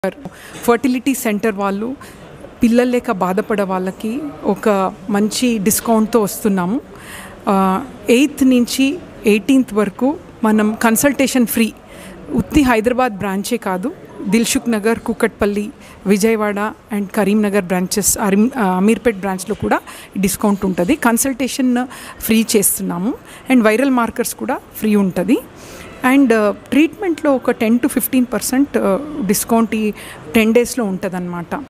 fertility centre వాళ్ళు పిల్లలు లేక బాధపడే వాళ్ళకి ఒక మంచి డిస్కౌంట్తో వస్తున్నాము ఎయిత్ నుంచి ఎయిటీన్త్ వరకు మనం కన్సల్టేషన్ ఫ్రీ ఉత్తి హైదరాబాద్ బ్రాంచే కాదు దిల్సుఖ్ నగర్ కూకట్పల్లి విజయవాడ అండ్ కరీంనగర్ బ్రాంచెస్ అరీం అమీర్పేట్ బ్రాంచ్లో కూడా డిస్కౌంట్ ఉంటుంది కన్సల్టేషన్ ఫ్రీ చేస్తున్నాము అండ్ వైరల్ మార్కర్స్ కూడా ఫ్రీ ఉంటుంది అండ్ ట్రీట్మెంట్లో ఒక ten to fifteen percent discount ఈ టెన్ డేస్లో ఉంటుంది